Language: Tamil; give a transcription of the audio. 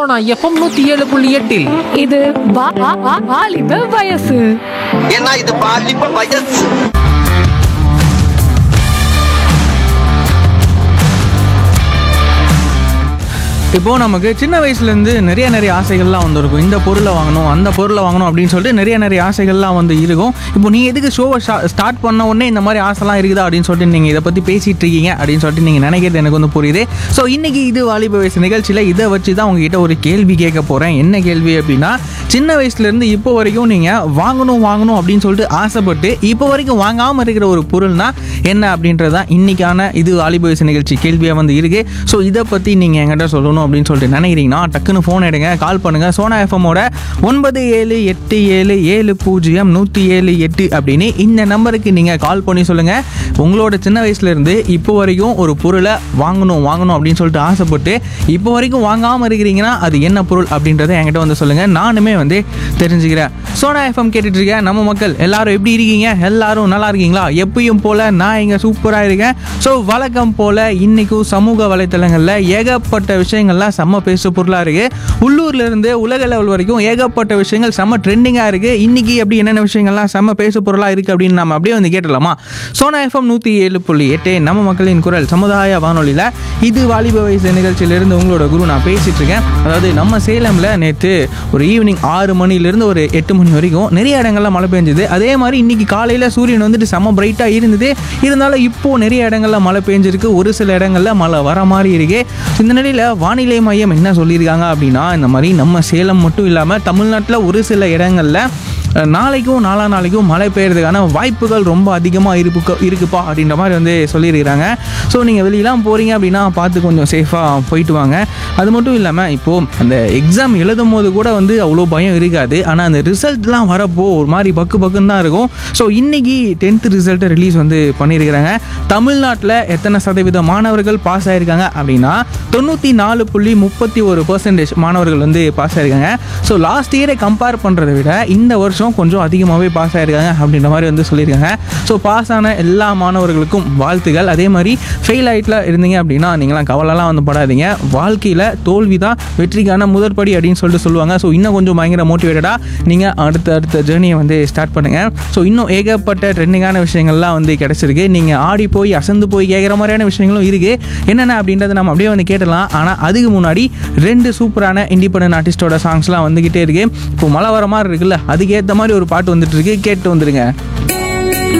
சோனா எஃப்எம் நூத்தி ஏழு புள்ளி எட்டில் இது வா- வா- வா- வாலிப வயசு ஏன்னா இது பாலிப்ப வயசு இப்போ நமக்கு சின்ன வயசுலேருந்து நிறைய நிறைய ஆசைகள்லாம் வந்திருக்கும் இந்த பொருளை வாங்கணும் அந்த பொருளை வாங்கணும் அப்படின்னு சொல்லிட்டு நிறைய நிறைய ஆசைகள்லாம் வந்து இருக்கும் இப்போ நீங்கள் எதுக்கு ஷோவை ஸ்டார்ட் பண்ண உடனே இந்த மாதிரி ஆசைலாம் இருக்குதா அப்படின்னு சொல்லிட்டு நீங்கள் இதை பற்றி பேசிகிட்டு இருக்கீங்க அப்படின்னு சொல்லிட்டு நீங்கள் நினைக்கிறது எனக்கு வந்து புரியுது ஸோ இன்னைக்கு இது வாலிப வயசு நிகழ்ச்சியில் இதை வச்சு தான் உங்ககிட்ட ஒரு கேள்வி கேட்க போகிறேன் என்ன கேள்வி அப்படின்னா சின்ன வயசுலேருந்து இப்போ வரைக்கும் நீங்கள் வாங்கணும் வாங்கணும் அப்படின்னு சொல்லிட்டு ஆசைப்பட்டு இப்போ வரைக்கும் வாங்காமல் இருக்கிற ஒரு பொருள்னா என்ன அப்படின்றது தான் இன்னைக்கான இது வாலிப வயசு நிகழ்ச்சி கேள்வியாக வந்து இருக்கு ஸோ இதை பற்றி நீங்கள் என்கிட்ட சொல்லணும் அப்படின்னு சொல்லிட்டு நினைக்கிறீங்கன்னா டக்குன்னு ஃபோன் எடுங்க கால் பண்ணுங்கள் சோனா எஃப்எம்மோட ஒன்பது ஏழு எட்டு ஏழு ஏழு பூஜ்ஜியம் நூற்றி ஏழு எட்டு அப்படின்னு இந்த நம்பருக்கு நீங்கள் கால் பண்ணி சொல்லுங்கள் உங்களோட சின்ன வயசுலேருந்து இப்போ வரைக்கும் ஒரு பொருளை வாங்கணும் வாங்கணும் அப்படின்னு சொல்லிட்டு ஆசைப்பட்டு இப்போ வரைக்கும் வாங்காமல் இருக்கிறீங்கன்னா அது என்ன பொருள் அப்படின்றத என்கிட்ட வந்து சொல்லுங்கள் நானுமே வந்து தெரிஞ்சுக்கிறேன் சோனா எஃப்எம் கேட்டுட்டு இருக்கேன் நம்ம மக்கள் எல்லாரும் எப்படி இருக்கீங்க எல்லாரும் நல்லா இருக்கீங்களா எப்பயும் போல நான் இங்கே சூப்பராக இருக்கேன் ஸோ வழக்கம் போல இன்னைக்கும் சமூக வலைத்தளங்களில் ஏகப்பட்ட விஷயங்கள்லாம் செம்ம பேசு பொருளாக இருக்கு உள்ளூர்ல இருந்து உலக லெவல் வரைக்கும் ஏகப்பட்ட விஷயங்கள் செம்ம ட்ரெண்டிங்காக இருக்கு இன்னைக்கு எப்படி என்னென்ன விஷயங்கள்லாம் செம்ம பேசு பொருளாக இருக்கு அப்படின்னு நம்ம அப்படியே வந்து கேட்டலாமா சோனா எஃப்எம் நூற்றி ஏழு புள்ளி எட்டு நம்ம மக்களின் குரல் சமுதாய வானொலியில் இது வாலிப வயசு நிகழ்ச்சியிலிருந்து உங்களோட குரு நான் பேசிட்டு இருக்கேன் அதாவது நம்ம சேலமில் நேற்று ஒரு ஈவினிங் ஆறு மணிலேருந்து ஒரு எட்டு மணி வரைக்கும் நிறைய இடங்கள்ல மழை பெஞ்சுது அதே மாதிரி இன்னைக்கு காலையில் சூரியன் வந்துட்டு செம்ம பிரைட்டாக இருந்தது இருந்தாலும் இப்போ நிறைய இடங்கள்ல மழை பெஞ்சிருக்கு ஒரு சில இடங்கள்ல மழை வர மாதிரி இருக்கு இந்த நிலையில் வானிலை மையம் என்ன சொல்லியிருக்காங்க அப்படின்னா இந்த மாதிரி நம்ம சேலம் மட்டும் இல்லாமல் தமிழ்நாட்டில் ஒரு சில இடங்கள்ல அஹ், நாளைக்கும் நாலா நாளைக்கும் மழை பெய்யறதுக்கான வாய்ப்புகள் ரொம்ப அதிகமாக இருக்கு இருக்குப்பா அப்படின்ற மாதிரி வந்து சொல்லியிருக்கிறாங்க ஸோ நீங்கள் வெளியெல்லாம் போகிறீங்க அப்படின்னா பார்த்து கொஞ்சம் சேஃபாக போயிட்டு வாங்க அது மட்டும் இல்லாமல் இப்போது அந்த எக்ஸாம் எழுதும் போது கூட வந்து அவ்வளோ பயம் இருக்காது ஆனால் அந்த ரிசல்ட்லாம் வரப்போ ஒரு மாதிரி பக்கு பக்குன்னு தான் இருக்கும் ஸோ இன்னைக்கு டென்த்து ரிசல்ட்டை ரிலீஸ் வந்து பண்ணியிருக்கிறாங்க தமிழ்நாட்டில் எத்தனை சதவீத மாணவர்கள் பாஸ் ஆயிருக்காங்க அப்படின்னா தொண்ணூற்றி நாலு புள்ளி முப்பத்தி ஒரு பர்சன்டேஜ் மாணவர்கள் வந்து பாஸ் ஆயிருக்காங்க ஸோ லாஸ்ட் இயரை கம்பேர் பண்ணுறதை விட இந்த வருஷம் கொஞ்சம் அதிகமாகவே பாஸ் ஆயிருக்காங்க அப்படின்ற மாதிரி வந்து சொல்லியிருக்காங்க ஸோ பாஸ் ஆன எல்லா மாணவர்களுக்கும் வாழ்த்துகள் அதே மாதிரி ஃபெயில் ஆகிட்டுல இருந்தீங்க அப்படின்னா நீங்களாம் கவலைலாம் வந்து படாதீங்க வாழ்க்கையில் தோல்வி தான் வெற்றிக்கான முதற்படி அப்படின்னு சொல்லிட்டு சொல்லுவாங்க ஸோ இன்னும் கொஞ்சம் பயங்கர மோட்டிவேட்டடாக நீங்கள் அடுத்த அடுத்த ஜேர்னியை வந்து ஸ்டார்ட் பண்ணுங்கள் ஸோ இன்னும் ஏகப்பட்ட ட்ரெண்டிங்கான விஷயங்கள்லாம் வந்து கிடச்சிருக்கு நீங்கள் ஆடி போய் அசந்து போய் கேட்குற மாதிரியான விஷயங்களும் இருக்குது என்னென்ன அப்படின்றத நம்ம அப்படியே வந்து கேட்டலாம் ஆனால் அதுக்கு முன்னாடி ரெண்டு சூப்பரான இண்டிபெண்டன்ட் ஆர்டிஸ்டோட சாங்ஸ்லாம் வந்துக்கிட்டே இருக்கு இப்போ மழை வர மாதிரி இருக்குல்ல அதுக்கேற்ற மாதிரி ஒரு பாட்டு வந்துட்டு இருக்கு கேட்டு வந்துருங்க